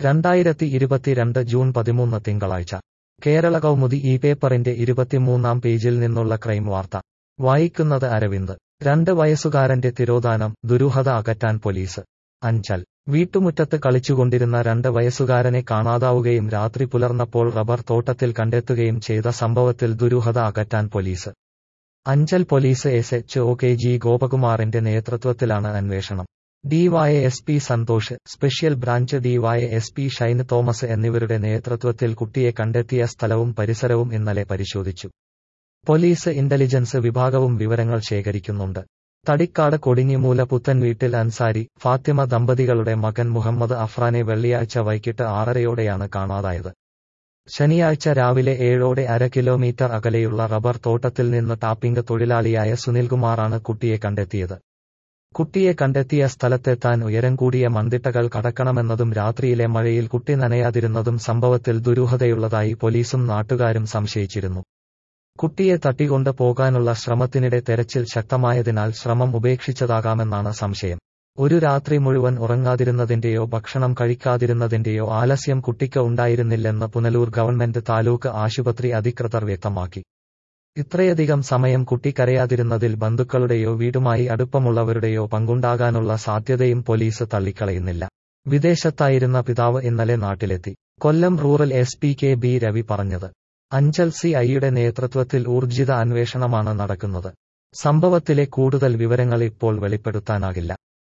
രണ്ടായിരത്തി ഇരുപത്തിരണ്ട് ജൂൺ പതിമൂന്ന് തിങ്കളാഴ്ച കേരള കൗമുദി ഈ പേപ്പറിന്റെ ഇരുപത്തിമൂന്നാം പേജിൽ നിന്നുള്ള ക്രൈം വാർത്ത വായിക്കുന്നത് അരവിന്ദ് രണ്ട് വയസ്സുകാരന്റെ തിരോധാനം ദുരൂഹത അകറ്റാൻ പോലീസ് അഞ്ചൽ വീട്ടുമുറ്റത്ത് കളിച്ചുകൊണ്ടിരുന്ന രണ്ട് വയസ്സുകാരനെ കാണാതാവുകയും രാത്രി പുലർന്നപ്പോൾ റബ്ബർ തോട്ടത്തിൽ കണ്ടെത്തുകയും ചെയ്ത സംഭവത്തിൽ ദുരൂഹത അകറ്റാൻ police Anchal police S H O K G ഗോപകുമാറിന്റെ നേതൃത്വത്തിലാണ് അന്വേഷണം DYSP Santhosh special branch DYSP Shine Thomas എന്നിവരുടെ നേതൃത്വത്തിൽ കുട്ടിയെ കണ്ടെത്തിയ സ്ഥലവും പരിസരവും ഇന്നലെ പരിശോധിച്ചു പോലീസ് ഇന്റലിജൻസ് വിഭാഗവും വിവരങ്ങൾ ശേഖരിക്കുന്നുണ്ട് തടിക്കാട് കൊടിഞ്ഞിമൂല പുത്തൻ വീട്ടിൽ അൻസാരി ഫാത്തിമ ദമ്പതികളുടെ മകൻ മുഹമ്മദ് അഫ്രാനെ വെള്ളിയാഴ്ച വൈകിട്ട് ആറരയോടെയാണ് കാണാതായത് ശനിയാഴ്ച രാവിലെ ഏഴോടെ അര കിലോമീറ്റർ അകലെയുള്ള റബ്ബർ തോട്ടത്തിൽ നിന്ന് ടാപ്പിംഗ് തൊഴിലാളിയായ സുനിൽകുമാറാണ് കുട്ടിയെ കണ്ടെത്തിയത് കുട്ടിയെ കണ്ടെത്തിയ സ്ഥലത്തെത്താൻ ഉയരം കൂടിയ മൺതിട്ടകൾ കടക്കണമെന്നതും രാത്രിയിലെ മഴയിൽ കുട്ടി നനയാതിരുന്നതും സംഭവത്തിൽ ദുരൂഹതയുള്ളതായി പോലീസും നാട്ടുകാരും സംശയിച്ചിരുന്നു കുട്ടിയെ തട്ടികൊണ്ട് പോകാനുള്ള ശ്രമത്തിനിടെ തെരച്ചിൽ ശക്തമായതിനാൽ ശ്രമം ഉപേക്ഷിച്ചതാകാമെന്നാണ് സംശയം ഒരു രാത്രി മുഴുവൻ ഉറങ്ങാതിരുന്നതിന്റെയോ ഭക്ഷണം കഴിക്കാതിരുന്നതിന്റെയോ ആലസ്യം കുട്ടിക്ക് ഉണ്ടായിരുന്നില്ലെന്ന് പുനലൂർ ഗവൺമെന്റ് താലൂക്ക് ആശുപത്രി അധികൃതർ വ്യക്തമാക്കി ഇത്രയധികം സമയം കുട്ടി കരയാതിരുന്നതിൽ ബന്ധുക്കളുടെയോ വീടുമായി അടുപ്പമുള്ളവരുടെയോ പങ്കുണ്ടാകാനുള്ള സാധ്യതയും പോലീസ് തള്ളിക്കളയുന്നില്ല വിദേശത്തായിരുന്ന പിതാവ് ഇന്നലെ നാട്ടിലെത്തി Kollam rural S P K B Ravi പറഞ്ഞത് അഞ്ചൽ സി ഐയുടെ നേതൃത്വത്തിൽ ഊർജിത അന്വേഷണമാണ് നടക്കുന്നത് സംഭവത്തിലെ കൂടുതൽ വിവരങ്ങൾ ഇപ്പോൾ വെളിപ്പെടുത്താനാകില്ല